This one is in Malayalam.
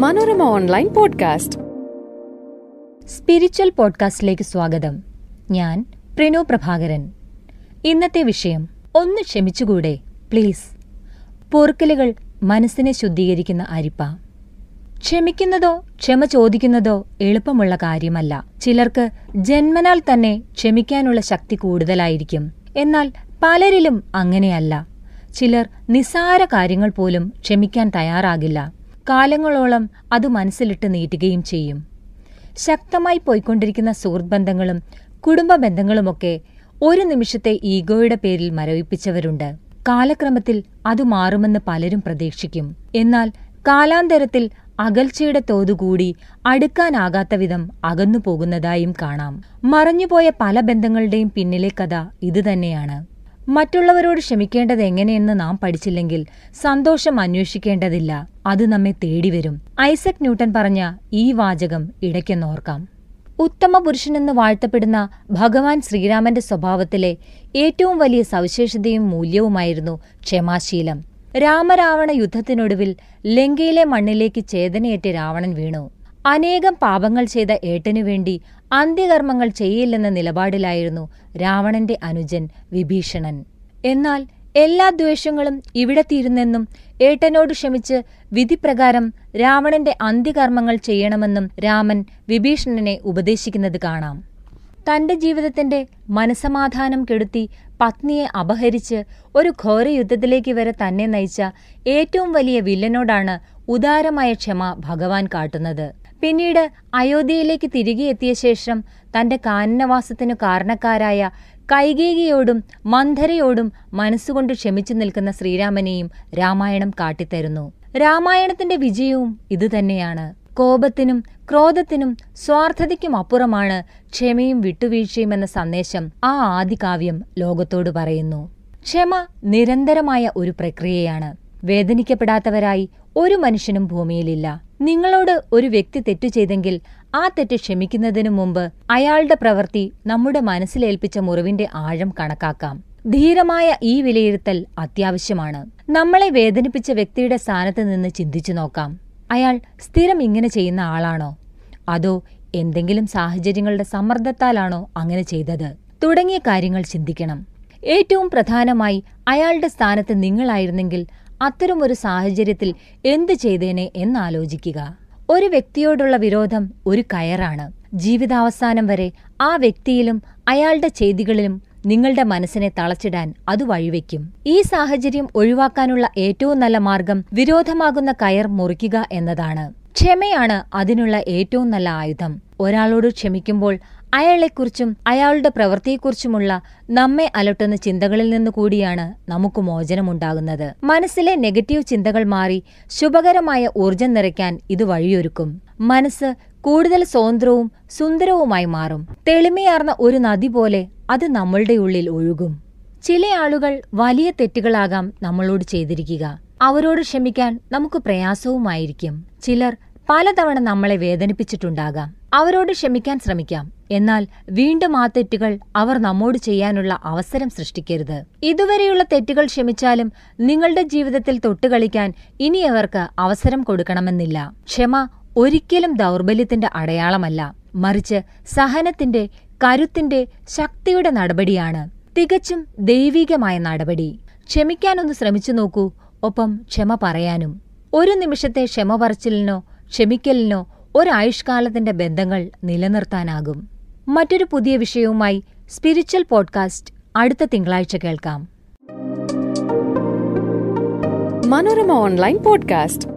മനോരമ ഓൺലൈൻ പോഡ്കാസ്റ്റ് സ്പിരിച്വൽ പോഡ്കാസ്റ്റിലേക്ക് സ്വാഗതം ഞാൻ പ്രിനു പ്രഭാകരൻ ഇന്നത്തെ വിഷയം ഒന്ന് ക്ഷമിച്ചുകൂടെ പ്ലീസ് പൊറുക്കലുകൾ മനസ്സിനെ ശുദ്ധീകരിക്കുന്ന അരിപ്പ ക്ഷമിക്കുന്നതോ ക്ഷമ ചോദിക്കുന്നതോ എളുപ്പമുള്ള കാര്യമല്ല ചിലർക്ക് ജന്മനാൽ തന്നെ ക്ഷമിക്കാനുള്ള ശക്തി കൂടുതലായിരിക്കും എന്നാൽ പലരിലും അങ്ങനെയല്ല ചിലർ നിസ്സാര കാര്യങ്ങൾ പോലും ക്ഷമിക്കാൻ തയ്യാറാകില്ല കാലങ്ങളോളം അത് മനസ്സിലിട്ട് നീട്ടുകയും ചെയ്യും ശക്തമായി പോയിക്കൊണ്ടിരിക്കുന്ന സുഹൃത്ത് ബന്ധങ്ങളും കുടുംബ ബന്ധങ്ങളുമൊക്കെ ഒരു നിമിഷത്തെ ഈഗോയുടെ പേരിൽ മരവിപ്പിച്ചവരുണ്ട് കാലക്രമത്തിൽ അത് മാറുമെന്ന് പലരും പ്രതീക്ഷിക്കും എന്നാൽ കാലാന്തരത്തിൽ അകൽച്ചയുടെ തോതുകൂടി അടുക്കാനാകാത്ത വിധം അകന്നു പോകുന്നതായും കാണാം മറഞ്ഞുപോയ പല ബന്ധങ്ങളുടെയും പിന്നിലെ കഥ ഇതുതന്നെയാണ് മറ്റുള്ളവരോട് ക്ഷമിക്കേണ്ടത് എങ്ങനെയെന്ന് നാം പഠിച്ചില്ലെങ്കിൽ സന്തോഷം അന്വേഷിക്കേണ്ടതില്ല അത് നമ്മെ തേടിവരും ഐസക് ന്യൂട്ടൻ പറഞ്ഞ ഈ വാചകം ഇടയ്ക്കെന്നോർക്കാം ഉത്തമ പുരുഷനെന്ന് വാഴ്ത്തപ്പെടുന്ന ഭഗവാൻ ശ്രീരാമന്റെ സ്വഭാവത്തിലെ ഏറ്റവും വലിയ സവിശേഷതയും മൂല്യവുമായിരുന്നു ക്ഷമാശീലം രാമരാവണ യുദ്ധത്തിനൊടുവിൽ ലങ്കയിലെ മണ്ണിലേക്ക് ചേതനയേറ്റ് രാവണൻ വീണു അനേകം പാപങ്ങൾ ചെയ്ത ഏട്ടനു വേണ്ടി അന്ത്യകർമ്മങ്ങൾ ചെയ്യില്ലെന്ന നിലപാടിലായിരുന്നു രാവണന്റെ അനുജൻ വിഭീഷണൻ എന്നാൽ എല്ലാ ദ്വേഷങ്ങളും ഇവിടെ തീരുന്നെന്നും ഏട്ടനോട് ക്ഷമിച്ച് വിധിപ്രകാരം രാവണന്റെ അന്ത്യകർമ്മങ്ങൾ ചെയ്യണമെന്നും രാമൻ വിഭീഷണനെ ഉപദേശിക്കുന്നത് കാണാം തന്റെ ജീവിതത്തിന്റെ മനസമാധാനം കെടുത്തി പത്നിയെ അപഹരിച്ച് ഒരു ഘോരയുദ്ധത്തിലേക്ക് വരെ തന്നെ നയിച്ച ഏറ്റവും വലിയ വില്ലനോടാണ് ഉദാരമായ ക്ഷമ ഭഗവാൻ കാട്ടുന്നത് പിന്നീട് അയോധ്യയിലേക്ക് തിരികെ എത്തിയ ശേഷം തന്റെ കാനനവാസത്തിനു കാരണക്കാരായ കൈകേകിയോടും മന്ധരയോടും മനസ്സുകൊണ്ട് ക്ഷമിച്ചു നിൽക്കുന്ന ശ്രീരാമനെയും രാമായണം കാട്ടിത്തരുന്നു രാമായണത്തിന്റെ വിജയവും ഇതുതന്നെയാണ് കോപത്തിനും ക്രോധത്തിനും സ്വാർത്ഥതയ്ക്കും അപ്പുറമാണ് ക്ഷമയും വിട്ടുവീഴ്ചയും എന്ന സന്ദേശം ആ ആദികാവ്യം ലോകത്തോട് പറയുന്നു ക്ഷമ നിരന്തരമായ ഒരു പ്രക്രിയയാണ് വേദനിക്കപ്പെടാത്തവരായി ഒരു മനുഷ്യനും ഭൂമിയിലില്ല നിങ്ങളോട് ഒരു വ്യക്തി തെറ്റു ചെയ്തെങ്കിൽ ആ തെറ്റ് ക്ഷമിക്കുന്നതിനു മുമ്പ് അയാളുടെ പ്രവൃത്തി നമ്മുടെ മനസ്സിലേൽപ്പിച്ച മുറിവിന്റെ ആഴം കണക്കാക്കാം ധീരമായ ഈ വിലയിരുത്തൽ അത്യാവശ്യമാണ് നമ്മളെ വേദനിപ്പിച്ച വ്യക്തിയുടെ സ്ഥാനത്ത് നിന്ന് ചിന്തിച്ചു നോക്കാം അയാൾ സ്ഥിരം ഇങ്ങനെ ചെയ്യുന്ന ആളാണോ അതോ എന്തെങ്കിലും സാഹചര്യങ്ങളുടെ സമ്മർദ്ദത്താലാണോ അങ്ങനെ ചെയ്തത് തുടങ്ങിയ കാര്യങ്ങൾ ചിന്തിക്കണം ഏറ്റവും പ്രധാനമായി അയാളുടെ സ്ഥാനത്ത് നിങ്ങളായിരുന്നെങ്കിൽ അത്തരമൊരു സാഹചര്യത്തിൽ എന്തു ചെയ്തേനെ എന്നാലോചിക്കുക ഒരു വ്യക്തിയോടുള്ള വിരോധം ഒരു കയറാണ് ജീവിതാവസാനം വരെ ആ വ്യക്തിയിലും അയാളുടെ ചെയ്തികളിലും നിങ്ങളുടെ മനസ്സിനെ തളച്ചിടാൻ അത് വഴിവെക്കും ഈ സാഹചര്യം ഒഴിവാക്കാനുള്ള ഏറ്റവും നല്ല മാർഗം വിരോധമാകുന്ന കയർ മുറിക്കുക എന്നതാണ് ക്ഷമയാണ് അതിനുള്ള ഏറ്റവും നല്ല ആയുധം ഒരാളോട് ക്ഷമിക്കുമ്പോൾ അയാളെക്കുറിച്ചും അയാളുടെ പ്രവൃത്തിയെക്കുറിച്ചുമുള്ള നമ്മെ അലട്ടുന്ന ചിന്തകളിൽ നിന്നു കൂടിയാണ് നമുക്ക് മോചനമുണ്ടാകുന്നത് മനസ്സിലെ നെഗറ്റീവ് ചിന്തകൾ മാറി ശുഭകരമായ ഊർജം നിറയ്ക്കാൻ ഇത് വഴിയൊരുക്കും മനസ്സ് കൂടുതൽ സ്വതന്ത്രവും സുന്ദരവുമായി മാറും തെളിമയാർന്ന ഒരു നദി പോലെ അത് നമ്മളുടെ ഉള്ളിൽ ഒഴുകും ചില ആളുകൾ വലിയ തെറ്റുകളാകാം നമ്മളോട് ചെയ്തിരിക്കുക അവരോട് ക്ഷമിക്കാൻ നമുക്ക് പ്രയാസവുമായിരിക്കും ചിലർ പലതവണ നമ്മളെ വേദനിപ്പിച്ചിട്ടുണ്ടാകാം അവരോട് ക്ഷമിക്കാൻ ശ്രമിക്കാം എന്നാൽ വീണ്ടും ആ തെറ്റുകൾ അവർ നമ്മോട് ചെയ്യാനുള്ള അവസരം സൃഷ്ടിക്കരുത് ഇതുവരെയുള്ള തെറ്റുകൾ ക്ഷമിച്ചാലും നിങ്ങളുടെ ജീവിതത്തിൽ തൊട്ടുകളിക്കാൻ ഇനി അവർക്ക് അവസരം കൊടുക്കണമെന്നില്ല ക്ഷമ ഒരിക്കലും ദൗർബല്യത്തിന്റെ അടയാളമല്ല മറിച്ച് സഹനത്തിന്റെ കരുത്തിന്റെ ശക്തിയുടെ നടപടിയാണ് തികച്ചും ദൈവികമായ നടപടി ക്ഷമിക്കാനൊന്ന് ശ്രമിച്ചു നോക്കൂ ഒപ്പം ക്ഷമ പറയാനും ഒരു നിമിഷത്തെ ക്ഷമ പറച്ചിലിനോ ക്ഷമിക്കലിനോ ഒരായുഷ്കാലത്തിന്റെ ബന്ധങ്ങൾ നിലനിർത്താനാകും മറ്റൊരു പുതിയ വിഷയവുമായി സ്പിരിച്വൽ പോഡ്കാസ്റ്റ് അടുത്ത തിങ്കളാഴ്ച കേൾക്കാം മനോരമ ഓൺലൈൻ പോഡ്കാസ്റ്റ്